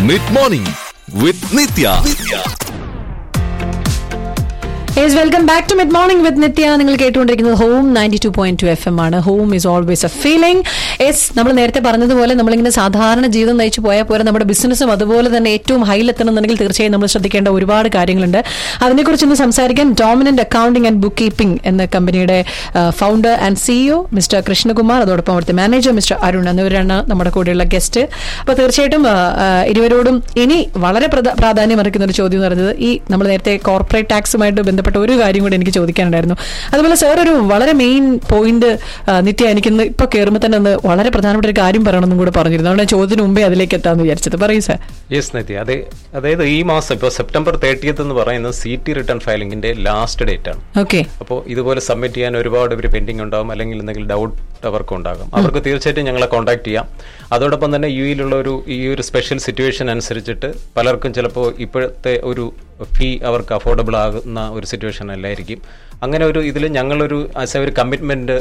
Mid morning with Nithya yes welcome back to mid morning with Nithya നിങ്ങൾ കേട്ടുകൊണ്ടിരിക്കുന്നത് home ninety two point two F M ആണ് home is always a feeling yes നമ്മൾ നേരത്തെ പറഞ്ഞതുപോലെ നമ്മളിങ്ങനെ സാധാരണ ജീവിതം നയിച്ചു പോയാൽ പോലെ നമ്മുടെ ബിസിനസ്സും അതുപോലെ തന്നെ ഏറ്റവും ഹൈയിൽ എത്തണമെന്നുണ്ടെങ്കിൽ തീർച്ചയായും നമ്മൾ ശ്രദ്ധിക്കേണ്ട ഒരുപാട് കാര്യങ്ങളുണ്ട് അതിനെക്കുറിച്ച് ഇന്ന് സംസാരിക്കാൻ dominant accounting and bookkeeping എന്ന കമ്പനിയുടെ founder and CEO mister Krishnakumar അതോടൊപ്പം അവിടുത്തെ മാനേജർ മിസ്റ്റർ അരുൺ എന്നിവരാണ് നമ്മുടെ കൂടെയുള്ള ഗസ്റ്റ് അപ്പോൾ തീർച്ചയായിട്ടും ആ, ആ, ഇരുവരോടും ഇനി വളരെ പ്രധ- പ്രാധാന്യം അർഹിക്കുന്ന ഒരു ചോദ്യം എന്ന് പറയുന്നത് ഈ നമ്മൾ നേരത്തെ കോർപ്പറേറ്റ് ടാക്സുമായിട്ട് ബന്ധപ്പെട്ട ഒരു കാര്യം കൂടി എനിക്ക് ചോദിക്കാനുണ്ടായിരുന്നു അതുപോലെ സാർ ഒരു വളരെ മെയിൻ പോയിന്റ് നിത്യ എനിക്കിന്ന് ഇപ്പൊ കയറുമ്പോൾ തന്നെ ഒന്ന് വളരെ പ്രധാനപ്പെട്ട ഒരു കാര്യം പറയണമെന്നും കൂടെ പറഞ്ഞിരുന്നു അതുകൊണ്ട് ഞാൻ ചോദ്യത്തിന് മുമ്പേ അതിലേക്ക് എത്താമെന്ന് വിചാരിച്ചത് പറയൂ സാർ യെസ് നിത്യ അതെ അതായത് ഈ മാസം ഇപ്പോൾ സെപ്റ്റംബർ തേർട്ടിയത്ത് എന്ന് പറയുന്നത് സി ടി റിട്ടേൺ ഫയലിംഗിന്റെ ലാസ്റ്റ് ഡേറ്റ് ആണ് ഓക്കെ അപ്പോൾ ഇതുപോലെ സബ്മിറ്റ് ചെയ്യാൻ ഒരുപാട് പേര് പെൻഡിങ് ഉണ്ടാകും അല്ലെങ്കിൽ എന്തെങ്കിലും ഡൗട്ട് അവർക്ക് ഉണ്ടാകും അവർക്ക് തീർച്ചയായിട്ടും ഞങ്ങളെ കോൺടാക്ട് ചെയ്യാം അതോടൊപ്പം തന്നെ യു യിലുള്ള ഒരു ഈ ഒരു സ്പെഷ്യൽ സിറ്റുവേഷൻ അനുസരിച്ചിട്ട് പലർക്കും ചിലപ്പോൾ ഇപ്പോഴത്തെ ഒരു ഫീ അവർക്ക് അഫോർഡബിൾ ആകുന്ന ഒരു സിറ്റുവേഷൻ അല്ലായിരിക്കും അങ്ങനെ ഒരു ഇതിൽ ഞങ്ങളൊരു ആസ് എ ഒരു കമ്മിറ്റ്മെന്റ്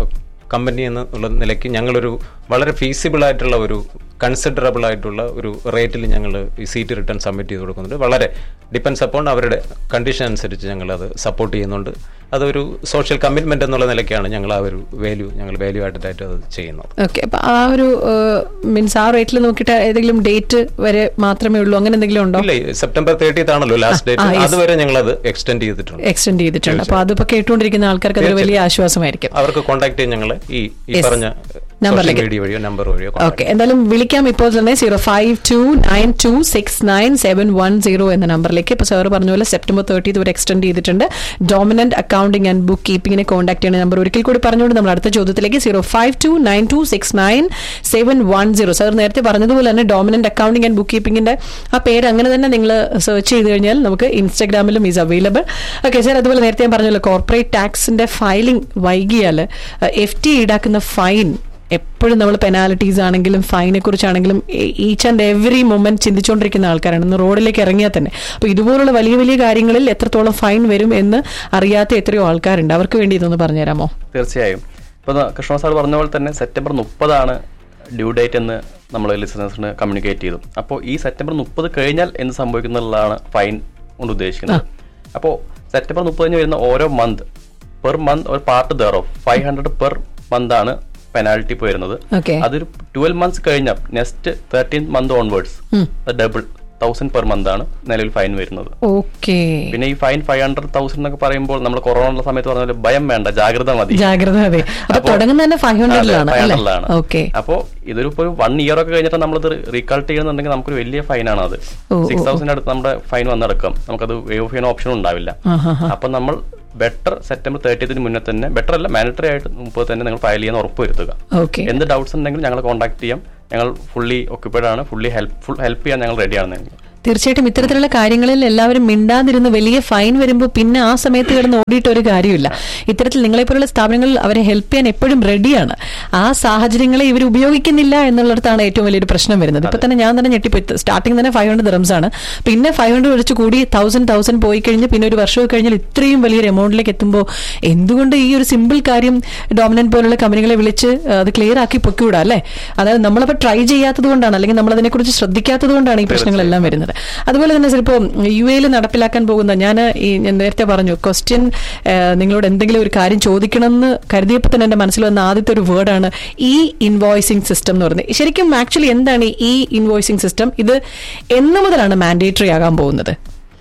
കമ്പനി എന്നുള്ള നിലയ്ക്ക് ഞങ്ങളൊരു വളരെ ഫീസിബിൾ ആയിട്ടുള്ള ഒരു കൺസിഡറബിൾ ആയിട്ടുള്ള ഒരു റേറ്റിൽ ഞങ്ങൾ ഈ സീറ്റ് റിട്ടേൺ സബ്മിറ്റ് ചെയ്ത് കൊടുക്കുന്നുണ്ട് വളരെ ഡിപ്പെൻസ് അപ്പോൺ അവരുടെ കണ്ടീഷൻ അനുസരിച്ച് ഞങ്ങൾ അത് സപ്പോർട്ട് ചെയ്യുന്നുണ്ട് അതൊരു സോഷ്യൽ കമ്മിറ്റ്മെന്റ് എന്നുള്ള നിലയ്ക്കാണ് ഞങ്ങൾ ആ ഒരു വാല്യൂ ഞങ്ങൾ വാല്യൂ ആഡഡ് ആയിട്ട് അത് ചെയ്യുന്നത് ഓക്കെ അപ്പൊ ആ ഒരു മീൻസ് ആ റേറ്റിൽ നോക്കിയിട്ട് ഏതെങ്കിലും ഡേറ്റ് വരെ മാത്രമേ ഉള്ളൂ അങ്ങനെ എന്തെങ്കിലും ഉണ്ടോ ഇല്ല സെപ്റ്റംബർ തേർട്ടീത്ത് ആണല്ലോ ലാസ്റ്റ് ആ, ഡേറ്റ് yes. അതുവരെ ഞങ്ങൾ അത് എക്സ്റ്റെൻഡ് ചെയ്തിട്ടുണ്ട് എക്സ്റ്റെൻഡ് ചെയ്തിട്ടുണ്ട് അപ്പൊ അതിപ്പോ കേട്ടുകൊണ്ടിരിക്കുന്ന ആൾക്കാർക്ക് അതൊരു വലിയ ആശ്വാസമായിരിക്കും അവർക്ക് കോൺടാക്ട് ചെയ്യാൻ ഞങ്ങൾ ഈ ഈ Yes. പറഞ്ഞ നമ്പറിലേക്ക്. മീഡിയ വഴിയോ നമ്പർ വഴിയോ contact ഓക്കെ എന്തായാലും വിളിക്കാം ഇപ്പോൾ തന്നെ zero five two nine two six nine seven one zero എന്ന നമ്പറിലേക്ക് ഇപ്പോൾ സാർ പറഞ്ഞ പോലെ സെപ്റ്റംബർ തേർട്ടി വരെ എക്സ്റ്റെൻഡ് ചെയ്തിട്ടുണ്ട് ഡോമിനന്റ് അക്കൗണ്ടിംഗ് ആൻഡ് ബുക്ക് കീപ്പിംഗിനെ കോൺടാക്ട് ചെയ്യുന്ന നമ്പർ ഒരിക്കൽ കൂടി പറഞ്ഞുകൊണ്ട് നമ്മൾ അടുത്ത ചോദ്യത്തിലേക്ക് zero five two nine two six nine seven one zero sir നേരത്തെ പറഞ്ഞതുപോലെ തന്നെ ഡോമിനന്റ് അക്കൗണ്ടിംഗ് ആൻഡ് ബുക്ക് കീപ്പിംഗിന്റെ ആ പേര് അങ്ങനെ തന്നെ നിങ്ങൾ സെർച്ച് ചെയ്ത് കഴിഞ്ഞാൽ നമുക്ക് ഇൻസ്റ്റാഗ്രാമിലും ഈസ് അവൈലബിൾ ഓക്കെ സാർ അതുപോലെ നേരത്തെ ഞാൻ പറഞ്ഞല്ലോ കോർപ്പറേറ്റ് ടാക്സിന്റെ ഫയലിംഗ് വൈകിയാൽ എഫ് ടി ഈടാക്കുന്ന ഫൈൻ എപ്പോഴും നമ്മൾ പെനാലിറ്റീസ് ആണെങ്കിലും ഫൈനെ കുറിച്ചാണെങ്കിലും ഈച്ച് ആൻഡ് എവറി മൊമെന്റ് ചിന്തിച്ചുകൊണ്ടിരിക്കുന്ന ആൾക്കാരാണ് ഇന്ന് റോഡിലേക്ക് ഇറങ്ങിയാൽ തന്നെ അപ്പൊ ഇതുപോലുള്ള വലിയ വലിയ കാര്യങ്ങളിൽ എത്രത്തോളം ഫൈൻ വരും എന്ന് അറിയാത്ത എത്രയോ ആൾക്കാരുണ്ട് അവർക്ക് വേണ്ടി ഇതൊന്ന് പറഞ്ഞുതരാമോ തീർച്ചയായും ഇപ്പൊ ദാ കൃഷ്ണ സാർ പറഞ്ഞ പോലെ തന്നെ സെപ്റ്റംബർ മുപ്പതാണ് ഡ്യൂ ഡേറ്റ് എന്ന് നമ്മൾ ലിസണേഴ്സിന് കമ്മ്യൂണിക്കേറ്റ് ചെയ്തു അപ്പോൾ ഈ സെപ്റ്റംബർ മുപ്പത് കഴിഞ്ഞാൽ എന്ത് സംഭവിക്കുന്നുള്ളതാണ് ഫൈൻ കൊണ്ട് ഉദ്ദേശിക്കുന്നത് അപ്പോൾ സെപ്റ്റംബർ മുപ്പത് കഴിഞ്ഞ് വരുന്ന ഓരോ മന്ത് പെർ മന്ത് ഒരു പാർട്ട് ദറോ ഫൈവ് ഹൺഡ്രഡ് പെർ മന്ത് ആണ് പെനാൽറ്റി ഇപ്പോൾ വരുന്നത് ഓക്കെ അതൊരു ട്വൽവ് മന്ത്സ് കഴിഞ്ഞാൽ next thirteen month onwards double thousand per month ആണ് നിലവിൽ ഫൈൻ വരുന്നത് ഓക്കെ പിന്നെ ഈ ഫൈൻ ഫൈവ് ഹൺഡ്രഡ് തൗസൻഡ് എന്നൊക്കെ പറയുമ്പോൾ നമ്മൾ കൊറോണ ഉള്ള സമയത്ത് പറഞ്ഞ പോലെ ഭയം വേണ്ട ജാഗ്രത മതി ജാഗ്രത അതെ അപ്പൊ അപ്പോ- തുടങ്ങുന്ന തന്നെ ഫൈവ് ഹൺഡ്രഡിലാണ് അതെ, അല്ലേ 500 ലാണ്. ഓക്കെ അപ്പോ ഇതൊരു ഇപ്പോൾ ഒരു വൺ ഇയർ ഒക്കെ കഴിഞ്ഞിട്ട് നമ്മളിത് റീകാൾട്ട് ചെയ്യുന്നുണ്ടെങ്കിൽ നമുക്കൊരു വലിയ ഫൈനാണ് അത് ഓ, സിക്സ് തൗസൻഡ് അടുത്ത് നമ്മുടെ ഫൈൻ വന്നെടുക്കാം നമുക്കത് വേവ് ഓഫ് ചെയ്യുന്ന ഓപ്ഷൻ ഉണ്ടാവില്ല അപ്പൊ നമ്മൾ ബെറ്റർ സെപ്റ്റംബർ തേർട്ടിയത്തിന് മുന്നേ തന്നെ ബെറ്റർ അല്ല മാനിറ്ററി ആയിട്ട് മുമ്പ് തന്നെ നിങ്ങൾ ഫയൽ ചെയ്യാൻ ഉറപ്പ് വരുത്തുക ഓക്കെ എന്ത് ഡൗട്ട്സ് ഉണ്ടെങ്കിലും ഞങ്ങളെ കോൺടാക്ട് ചെയ്യാം ഞങ്ങൾ ഫുള്ളി ഒക്യുപ്പൈഡ് ആണ് ഫുള്ളി ഹെൽപ്പ് ഫുൾ ഹെൽപ്പ് ചെയ്യാൻ ഞങ്ങൾ റെഡിയാണ് തീർച്ചയായിട്ടും ഇത്തരത്തിലുള്ള കാര്യങ്ങളിൽ എല്ലാവരും മിണ്ടാതിരുന്ന് വലിയ ഫൈൻ വരുമ്പോൾ പിന്നെ ആ സമയത്ത് കിടന്ന് ഓടിയിട്ട് ഒരു കാര്യമില്ല ഇത്തരത്തിൽ നിങ്ങളെപ്പോലുള്ള സ്ഥാപനങ്ങൾ അവരെ ഹെൽപ്പ് ചെയ്യാൻ എപ്പോഴും റെഡിയാണ് ആ സാഹചര്യങ്ങളെ ഇവർ ഉപയോഗിക്കുന്നില്ല എന്നുള്ളിടത്താണ് ഏറ്റവും വലിയൊരു പ്രശ്നം വരുന്നത് ഇപ്പൊ തന്നെ ഞാൻ തന്നെ ഞെട്ടിപ്പോയി സ്റ്റാർട്ടിങ് തന്നെ ഫൈവ് ഹൺഡ്രഡ് ദിറംസ് ആണ് പിന്നെ ഫൈവ് ഹൺഡ്രഡ് വെച്ച് കൂടി തൗസൻഡ് തൗസൻഡ് പോയി കഴിഞ്ഞ് പിന്നെ ഒരു വർഷമൊക്കെ കഴിഞ്ഞാൽ ഇത്രയും വലിയൊരു എമൗണ്ടിലേക്ക് എത്തുമ്പോൾ എന്തുകൊണ്ട് ഈ ഒരു സിമ്പിൾ കാര്യം ഡോമിനന്റ് പോലുള്ള കമ്പനികളെ വിളിച്ച് ആ, അത് ക്ലിയർ ആക്കി പൊക്കിവിടാം അല്ലേ അതായത് നമ്മളപ്പോൾ ട്രൈ ചെയ്യാത്തത് കൊണ്ടാണ് അല്ലെങ്കിൽ നമ്മൾ അതിനെക്കുറിച്ച് ശ്രദ്ധിക്കാത്തത് കൊണ്ടാണ് ഈ പ്രശ്നങ്ങളെല്ലാം വരുന്നത് അതുപോലെ തന്നെ ചിലപ്പോൾ യു എയിൽ നടപ്പിലാക്കാൻ പോകുന്ന ഞാൻ ഈ ഞാൻ നേരത്തെ പറഞ്ഞു ക്വസ്റ്റ്യൻ നിങ്ങളോട് എന്തെങ്കിലും ഒരു കാര്യം ചോദിക്കണമെന്ന് കരുതിയപ്പോൾ തന്നെ എൻ്റെ മനസ്സിൽ വന്ന ആദ്യത്തെ ഒരു വേർഡാണ് ഈ ഇൻവോയ്സിംഗ് സിസ്റ്റം എന്ന് പറയുന്നത് ശരിക്കും ആക്ച്വലി എന്താണ് ഈ ഇൻവോയ്സിംഗ് സിസ്റ്റം ഇത് എന്ന് മുതലാണ് മാൻഡേറ്ററി ആകാൻ പോകുന്നത്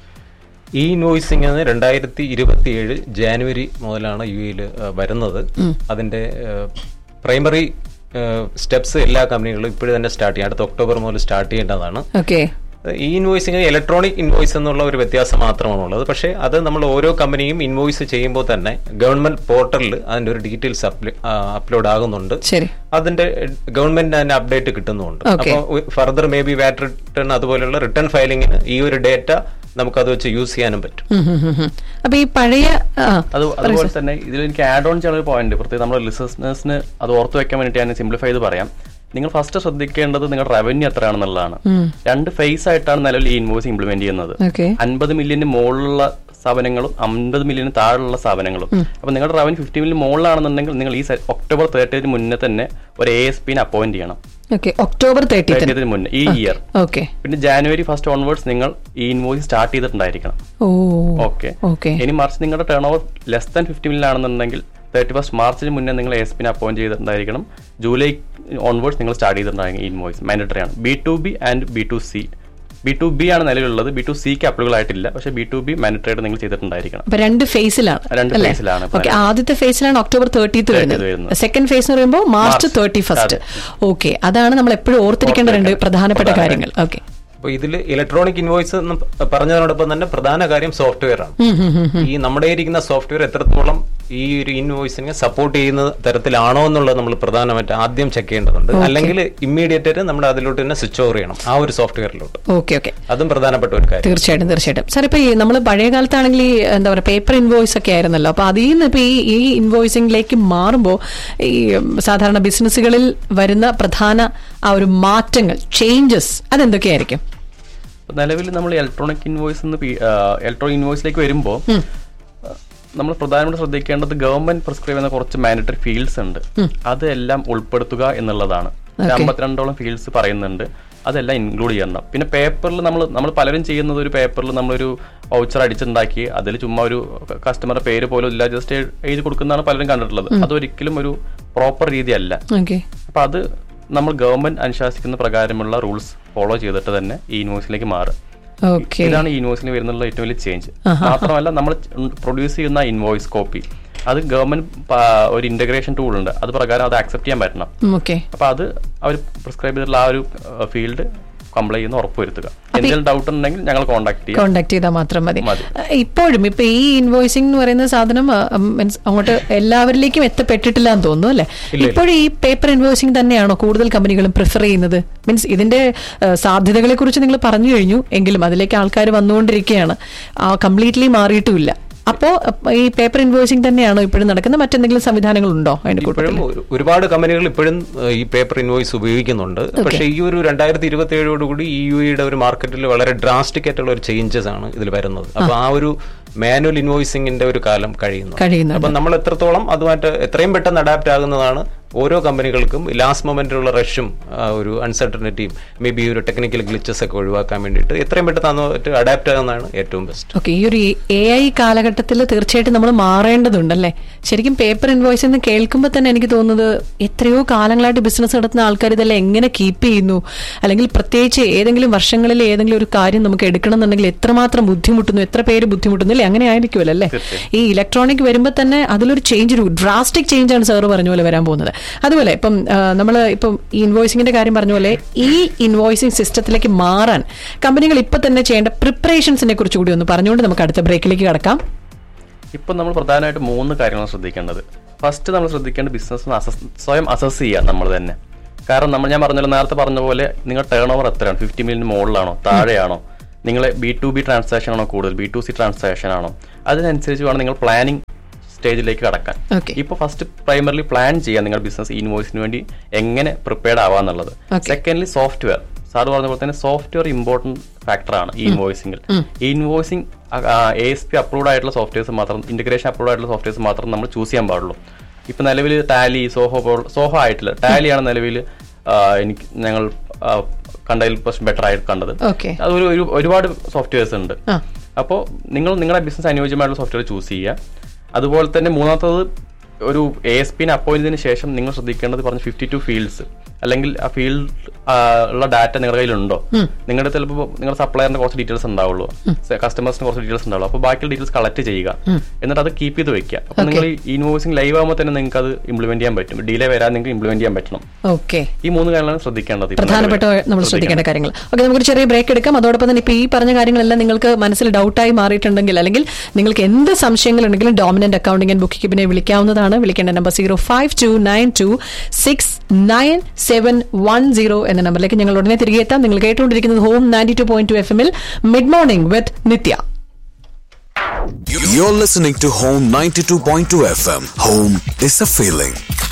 ഈ ഇൻവോയ്സിംഗ് എന്ന് രണ്ടായിരത്തി ഇരുപത്തി ഏഴ് ജാനുവരി മുതലാണ് യു എയിൽ വരുന്നത് അതിന്റെ പ്രൈമറി സ്റ്റെപ്സ് എല്ലാ കമ്പനികളും ഇപ്പോഴും തന്നെ സ്റ്റാർട്ട് ചെയ്യും അടുത്ത ഒക്ടോബർ മുതൽ സ്റ്റാർട്ട് ചെയ്യേണ്ടതാണ് ഓക്കെ ഈ ഇൻവോയ്സിംഗ് ഇലക്ട്രോണിക് ഇൻവോയ്സ് എന്നുള്ള ഒരു വ്യത്യാസം മാത്രമാണുള്ളത് പക്ഷേ അത് നമ്മൾ ഓരോ കമ്പനിയും ഇൻവോയ്സ് ചെയ്യുമ്പോൾ തന്നെ ഗവൺമെന്റ് പോർട്ടലിൽ അതിന്റെ ഒരു ഡീറ്റെയിൽസ് അപ്ലോഡ് ആകുന്നുണ്ട് ശരി അതിന്റെ ഗവൺമെന്റ് അതിന്റെ അപ്ഡേറ്റ് കിട്ടുന്നുണ്ട് Okay. അപ്പോൾ further maybe VAT return അതുപോലെയുള്ള റിട്ടേൺ ഫയലിങ്ങിന് ഈ ഒരു ഡേറ്റ നമുക്കത് വെച്ച് യൂസ് ചെയ്യാനും പറ്റും ഉം, ഉം, ഉം, ഉം. അപ്പൊ ഈ പഴയ ആ, അത് അതുപോലെ തന്നെ ഇതിൽ എനിക്ക് ആഡ് ഓൺ ചെയ്യുന്ന ഒരു പോയിന്റ് പ്രത്യേകം നമ്മുടെ ലിസണേഴ്സിന് അത് ഓർത്ത് വെക്കാൻ വേണ്ടിയിട്ട് ഞാൻ സിംപ്ലിഫൈ ചെയ്ത് പറയാം നിങ്ങൾ ഫസ്റ്റ് ശ്രദ്ധിക്കേണ്ടത് നിങ്ങളുടെ റവന്യൂ എത്രയാണെന്നുള്ളതാണ് രണ്ട് ഫേസ് ആയിട്ടാണ് നിലവിൽ ഈ ഇൻവോയ്സ് ഇംപ്ലിമെന്റ് ചെയ്യുന്നത് ഓക്കെ അൻപത് മില്യന് മുകളിലുള്ള സ്ഥാപനങ്ങളും അമ്പത് മില്യന് താഴെയുള്ള സ്ഥാപനങ്ങളും അപ്പൊ നിങ്ങളുടെ റവന്യൂ ഫിഫ്റ്റി മില്യൻ മുകളിലാണെന്നുണ്ടെങ്കിൽ നിങ്ങൾ ഈ സെ- ഒക്ടോബർ തേർട്ടിന് മുന്നേ തന്നെ ഒരു എ എസ് പിനെ അപ്പോയിന്റ് ചെയ്യണം ഓക്കെ ഒക്ടോബർ തേർട്ടീത്തിന് തേർട്ടിന് മുന്നേ ഈ ഇയർ ഓക്കെ പിന്നെ ജാനുവരി ഫസ്റ്റ് ഓൺവേർഡ്സ് നിങ്ങൾ ഈ ഇൻവോയ്സ് സ്റ്റാർട്ട് ചെയ്തിട്ടുണ്ടായിരിക്കണം ഓ ഓക്കെ ഓക്കെ ഇനി മാർച്ച് നിങ്ങളുടെ turnover less than fifty million ആണെന്നുണ്ടെങ്കിൽ തേർട്ടി ഫസ്റ്റ് മാർച്ചിന് മുന്നേ നിങ്ങൾ എസ് പിനെ അപ്പോയിന്റ് ചെയ്തിട്ടുണ്ടായിരിക്കണം ജൂലൈ ഓൺവേർഡ്സ് നിങ്ങൾ സ്റ്റാർട്ട് ചെയ്തിട്ടുണ്ടായിരിക്കും ഈ ഇൻവോയ്സ് മാൻഡറ്ററി ആണ് B to B and B to C B to B ആണ് നിലവിലുള്ളത് ബി ടു സിക്ക് അപ്ലൈബിൾ ആയിട്ടില്ല പക്ഷേ ബി ടു ബി മാൻഡറ്ററി ആയിട്ട് നിങ്ങൾ ചെയ്തിട്ടുണ്ടായിരിക്കണം അപ്പൊ രണ്ട് ഫേസിലാണ് രണ്ട് അല്ലേ? phase-ലാണ് ഇപ്പൊ ഓക്കെ ആദ്യത്തെ ഫേസിലാണ് ഒക്ടോബർ തേർട്ടീത്ത് വരുന്നത് വരുന്നത്. സെക്കൻഡ് ഫേസ് എന്ന് പറയുമ്പോൾ മാർച്ച് മാർച്ച്. തേർട്ടി ഫസ്റ്റ് അതെ. ഓക്കെ അതാണ് നമ്മൾ എപ്പോഴും ഓർത്തിരിക്കേണ്ട രണ്ട് ഓർത്തിരിക്കേണ്ട പ്രധാനപ്പെട്ട പ്രധാന കാര്യങ്ങൾ ഓക്കെ അപ്പൊ ഇതിൽ ഇലക്ട്രോണിക് ഇൻവോയ്സ് എന്ന് പറഞ്ഞതിനോടൊപ്പം തന്നെ പ്രധാന കാര്യം സോഫ്റ്റ്വെയർ ആണ് ഈ നമ്മുടെ ഇരിക്കുന്ന സോഫ്റ്റ്വെയർ എത്രത്തോളം ഈ ഒരു ഇൻവോയ്സിനെ സപ്പോർട്ട് ചെയ്യുന്ന തരത്തിലാണോ എന്നുള്ളത് നമ്മൾ പ്രധാനമായിട്ട് ആദ്യം ചെക്ക് ചെയ്യേണ്ടതുണ്ട് അല്ലെങ്കിൽ ഇമ്മീഡിയറ്റ് ആയിട്ട് നമ്മുടെ അതിലോട്ട് തന്നെ സ്വിച്ച് ഓവർ ചെയ്യണം ആ ഒരു സോഫ്റ്റ്വെയറിലോട്ട് ഓക്കെ ഓക്കെ അതും പ്രധാനപ്പെട്ട ഒരു കാര്യം തീർച്ചയായിട്ടും തീർച്ചയായിട്ടും സാർ ഇപ്പൊ നമ്മൾ പഴയ കാലത്താണെങ്കിൽ ഈ എന്താ പറയുക പേപ്പർ ഇൻവോയ്സ് ഒക്കെ ആയിരുന്നല്ലോ അപ്പൊ അതിൽ നിന്ന് ഇപ്പൊ ഈ ഈ ഇൻവോയ്സിംഗിലേക്ക് മാറുമ്പോൾ ഈ ഉം, സാധാരണ ബിസിനസ്സുകളിൽ വരുന്ന പ്രധാന ആ ഒരു മാറ്റങ്ങൾ ചേഞ്ചസ് അതെന്തൊക്കെയായിരിക്കും നിലവിൽ നമ്മൾ ഇലക്ട്രോണിക് ഇൻവോയ്സ് ഇലക്ട്രോണിക് ഇൻവോയ്സിലേക്ക് വരുമ്പോൾ നമ്മൾ പ്രധാനമായിട്ട് ശ്രദ്ധിക്കേണ്ടത് ഗവൺമെന്റ് പ്രിസ്ക്രൈബ് ചെയ്യുന്ന കുറച്ച് മാൻഡറ്ററി ഫീൽഡ്സ് ഉണ്ട് അതെല്ലാം ഉൾപ്പെടുത്തുക എന്നുള്ളതാണ് ഒരു അമ്പത്തിരണ്ടോളം ഫീൽഡ്സ് പറയുന്നുണ്ട് അതെല്ലാം ഇൻക്ലൂഡ് ചെയ്യണം പിന്നെ പേപ്പറിൽ നമ്മൾ നമ്മൾ പലരും ചെയ്യുന്നത് ഒരു പേപ്പറിൽ നമ്മളൊരു വൗച്ചർ അടിച്ചുണ്ടാക്കി അതിൽ ചുമ്മാ ഒരു കസ്റ്റമറുടെ പേര് പോലും ഇല്ല ജസ്റ്റ് എഴുതി കൊടുക്കുന്നതാണ് പലരും കണ്ടിട്ടുള്ളത് അതൊരിക്കലും ഒരു പ്രോപ്പർ രീതിയല്ല ഓക്കെ അപ്പൊ അത് നമ്മൾ ഗവൺമെന്റ് അനുശാസിക്കുന്ന പ്രകാരമുള്ള റൂൾസ് ഫോളോ ചെയ്തിട്ട് തന്നെ ഈ ഇൻവോയ്സിലേക്ക് മാറും ഓക്കെ ഇതാണ് ഈ ഇൻവോയ്സിന് വരുന്നുള്ള ഏറ്റവും വലിയ ചേഞ്ച് മാത്രമല്ല നമ്മൾ പ്രൊഡ്യൂസ് ചെയ്യുന്ന ഇൻവോയ്സ് കോപ്പി അത് ഗവൺമെന്റ് ഒരു ഇന്റഗ്രേഷൻ ടൂൾ ഉണ്ട് അത് പ്രകാരം അത് അക്സെപ്റ്റ് ചെയ്യാൻ പറ്റണം ഓക്കെ അപ്പൊ അത് അവർ പ്രിസ്ക്രൈബ് ചെയ്തിട്ടുള്ള ആ ഒരു ഫീൽഡ് കംപ്ലൈ ചെയ്യുന്ന ഉറപ്പുവരുത്തുക എന്തെങ്കിലും ഡൗട്ട് ഉണ്ടെങ്കിൽ ഞങ്ങൾ കോൺടാക്ട് ചെയ്യാം കോണ്ടാക്ട് ചെയ്താൽ മാത്രം മതി മതി. അഹ് ഇപ്പോഴും ഇപ്പൊ ഈ ഇൻവോയ്സിംഗ് എന്ന് പറയുന്ന സാധനം മീൻസ് അങ്ങോട്ട് എല്ലാവരിലേക്കും എത്തപ്പെട്ടിട്ടില്ല എന്ന് തോന്നുന്നു അല്ലെ ഇപ്പോഴും ഈ പേപ്പർ ഇൻവോയ്സിംഗ് തന്നെയാണോ കൂടുതൽ കമ്പനികളും പ്രിഫർ ചെയ്യുന്നത് മീൻസ് ഇതിന്റെ സാധ്യതകളെ കുറിച്ച് നിങ്ങൾ പറഞ്ഞു കഴിഞ്ഞു എങ്കിലും അതിലേക്ക് ആൾക്കാർ വന്നുകൊണ്ടിരിക്കുകയാണ് കംപ്ലീറ്റ്ലി മാറിയിട്ടുമില്ല അപ്പോ അഹ് ഈ പേപ്പർ ഇൻവോയ്സിംഗ് തന്നെയാണോ ഇപ്പോഴും നടക്കുന്നത് മറ്റെന്തെങ്കിലും സംവിധാനങ്ങൾ ഉണ്ടോ അതിന്റെ ഇപ്പോഴും കൂട്ടത്തിൽ ഒരു- ഒരുപാട് കമ്പനികൾ ഇപ്പോഴും ഏഹ്, ഈ പേപ്പർ ഇൻവോയ്സ് ഉപയോഗിക്കുന്നുണ്ട് പക്ഷേ ഈ ഒരു രണ്ടായിരത്തി ഇരുപത്തി ഏഴോടുകൂടി ഈ യു യുടെ ഒരു മാർക്കറ്റിൽ വളരെ ഡ്രാസ്റ്റിക് ആയിട്ടുള്ള ഒരു ചേഞ്ചസ് ആണ് ഇതിൽ വരുന്നത് അപ്പൊ ആ ഒരു മാനുവൽ ഇൻവോയ്സിംഗിന്റെ ഒരു കാലം കഴിയുന്നു കഴിയുന്നുണ്ട്. അപ്പൊ നമ്മൾ എത്രത്തോളം അതുമായിട്ട് എത്രയും പെട്ടെന്ന് അഡാപ്റ്റ് ആകുന്നതാണ് ഓരോ കമ്പനികൾക്കും ലാസ്റ്റ് മൊമെന്റിലുള്ള റഷും ഒരു അൺസർട്ടനിറ്റിയും മേ ബി ഒരു ടെക്നിക്കൽ ഗ്ലിച്ചസ് ഒക്കെ ഒഴിവാക്കാൻ വേണ്ടിയിട്ട് എത്രയും പെട്ടെന്ന് അതുമായിട്ട് അഡാപ്റ്റ് ആകുന്നതാണ് ഏറ്റവും ബെസ്റ്റ് ഓക്കെ ഈ ഒരു എ ഐ കാലഘട്ടത്തിൽ തീർച്ചയായിട്ടും നമ്മൾ മാറേണ്ടതുണ്ടല്ലേ ശരിക്കും പേപ്പർ ഇൻവോയ്സ് എന്ന് കേൾക്കുമ്പോൾ തന്നെ എനിക്ക് തോന്നുന്നത് എത്രയോ കാലങ്ങളായിട്ട് ബിസിനസ് നടത്തുന്ന ആൾക്കാർ ഇതെല്ലാം എങ്ങനെ കീപ്പ് ചെയ്യുന്നു അല്ലെങ്കിൽ പ്രത്യേകിച്ച് ഏതെങ്കിലും വർഷങ്ങളിൽ ഏതെങ്കിലും ഒരു കാര്യം നമുക്ക് എടുക്കണം എന്നുണ്ടെങ്കിൽ എത്രമാത്രം ബുദ്ധിമുട്ടുന്നു എത്ര പേര് ബുദ്ധിമുട്ടുന്നു അല്ലേ അങ്ങനെ ആയിരിക്കുമല്ലോ അല്ലേ ഈ ഇലക്ട്രോണിക് വരുമ്പോൾ തന്നെ അതിലൊരു ചേഞ്ച് ഒരു ഡ്രാസ്റ്റിക് ചേഞ്ച് ആണ് സാറ് പറഞ്ഞ പോലെ വരാൻ പോകുന്നത് അതുപോലെ ഇപ്പം നമ്മൾ ഇപ്പം ഈ ഇൻവോയ്സിംഗിന്റെ കാര്യം പറഞ്ഞ പോലെ ഈ ഇൻവോയ്സിംഗ് സിസ്റ്റത്തിലേക്ക് മാറാൻ കമ്പനികൾ ഇപ്പൊ തന്നെ ചെയ്യേണ്ട പ്രിപ്പറേഷൻസിനെ കുറിച്ച് കൂടി ഒന്ന് പറഞ്ഞുകൊണ്ട് നമുക്ക് അടുത്ത ബ്രേക്കിലേക്ക് കടക്കാം ഇപ്പൊ നമ്മൾ പ്രധാനമായിട്ട് മൂന്ന് കാര്യങ്ങളാണ് ശ്രദ്ധിക്കേണ്ടത് ഫസ്റ്റ് നമ്മൾ ശ്രദ്ധിക്കേണ്ട ബിസിനസ് സ്വയം അസസ് ചെയ്യുക നമ്മൾ തന്നെ കാരണം നമ്മൾ ഞാൻ പറഞ്ഞല്ലോ നേരത്തെ പറഞ്ഞ പോലെ നിങ്ങൾ ടേൺ ഓവർ എത്രയാണ് ഫിഫ്റ്റി മില്യൺ മുകളിലാണോ താഴെയാണോ നിങ്ങൾ ബി ടു ബി ട്രാൻസാക്ഷൻ ആണോ കൂടുതൽ ബി ടു സി ട്രാൻസാക്ഷൻ ആണോ അതിനനുസരിച്ച് വേണം നിങ്ങൾ പ്ലാനിങ് സ്റ്റേജിലേക്ക് കടക്കാൻ Okay. ഇപ്പൊ ഫസ്റ്റ് പ്രൈമറിലി പ്ലാൻ ചെയ്യാം നിങ്ങൾ ബിസിനസ് ഇൻവോയ്സിന് വേണ്ടി എങ്ങനെ പ്രിപ്പയർഡ് ആവാന്നുള്ളത് Okay. സെക്കൻഡ്ലി സോഫ്റ്റ്വെയർ സാർ പറഞ്ഞ പോലെ തന്നെ സോഫ്റ്റ്വെയർ ഇമ്പോർട്ടന്റ് ഫാക്ടറാണ് ഈ ഇൻവോയ്സിംഗിൽ ഈ invoicing A S P approved ആയിട്ടുള്ള സോഫ്റ്റ്വെയർസ് മാത്രം ഇന്റഗ്രേഷൻ അപ്രൂവ്ഡ് ആയിട്ടുള്ള സോഫ്റ്റ്വെയർസ് മാത്രം നമ്മൾ ചൂസ് ചെയ്യാൻ പാടുള്ളൂ ഇപ്പൊ നിലവിൽ ടാലി സോഹോ പോൾ സോഹോ ആയിട്ടില്ല ടാലിയാണ് നിലവിൽ എനിക്ക് ഞങ്ങൾ ആ, കണ്ടതിൽ കുറച്ച് ബെറ്റർ ആയിട്ട് കണ്ടത് ഓക്കെ അത് ഒരു ഒരു- ഒരുപാട് സോഫ്റ്റ്വെയർസ് ഉണ്ട് ആ. അപ്പോൾ നിങ്ങൾ നിങ്ങളുടെ ബിസിനസ് അനുയോജ്യമായിട്ടുള്ള സോഫ്റ്റ്വെയർ ചൂസ് ചെയ്യുക അതുപോലെ തന്നെ മൂന്നാമത്തത് ഒരു എ എസ് പിനെ അപ്പോയിന്റ് ചെയ്തതിന് ശേഷം നിങ്ങൾ ശ്രദ്ധിക്കേണ്ടത് പറഞ്ഞ ഫിഫ്റ്റി ടു ഫീൽഡ്സ് അല്ലെങ്കിൽ ആ ഫീൽഡ് ഉള്ള ഡാറ്റ നിങ്ങളുടെ കയ്യിലുണ്ടോ നിങ്ങളുടെ ചിലപ്പോൾ നിങ്ങളുടെ സപ്ലയറിന്റെ കുറച്ച് ഡീറ്റെയിൽസ് ഉണ്ടാവുള്ളൂ കസ്റ്റമേഴ്സിന് കുറച്ച് ഡീറ്റെയിൽസ് ഉണ്ടാവുള്ളൂ അപ്പോൾ ബാക്കിയുള്ള ഡീറ്റെയിൽസ് കളക്ട് ചെയ്യുക എന്നിട്ട് അത് കീപ്പ് ചെയ്ത് വെക്കുക അപ്പോൾ നിങ്ങൾ ഈ ഇൻവോയ്സിംഗ് ലൈവ് ആകുമ്പോൾ തന്നെ നിങ്ങൾക്ക് അത് ഇംപ്ലിമെന്റ് ചെയ്യാൻ പറ്റും ഡിലേ വരാൻ നിങ്ങൾക്ക് ഇംപ്ലിമെന്റ് ചെയ്യാൻ പറ്റണം ഓക്കെ ഈ മൂന്ന് കാര്യങ്ങളാണ് ശ്രദ്ധിക്കേണ്ടത് ഇപ്പൊ പ്രധാനപ്പെട്ട നിലവിൽ. നമ്മൾ ശ്രദ്ധിക്കേണ്ട കാര്യങ്ങൾ ഓക്കെ നമുക്കൊരു ചെറിയ ബ്രേക്ക് എടുക്കാം അതോടൊപ്പം തന്നെ ഇപ്പൊ ഈ പറഞ്ഞ കാര്യങ്ങളെല്ലാം നിങ്ങൾക്ക് മനസ്സിൽ ഡൗട്ടായി മാറിയിട്ടുണ്ടെങ്കിൽ അല്ലെങ്കിൽ നിങ്ങൾക്ക് എന്ത് സംശയങ്ങൾ ഉണ്ടെങ്കിലും ഡോമിനന്റ് അക്കൗണ്ടിംഗ് ആൻഡ് ബുക്ക് കീപ്പിനെ വിളിക്കാവുന്നതാണ് വിളിക്കേണ്ട number zero five two nine two six nine seven one zero എന്ന നമ്പറിലേക്ക് ഞങ്ങൾ ഉടനെ തിരികെ എത്താം നിങ്ങൾ കേട്ടുകൊണ്ടിരിക്കുന്നത് home ninety two point two F എമ്മിൽ mid morning with Nithya You're listening to Home 92.2 FM. Home is a feeling.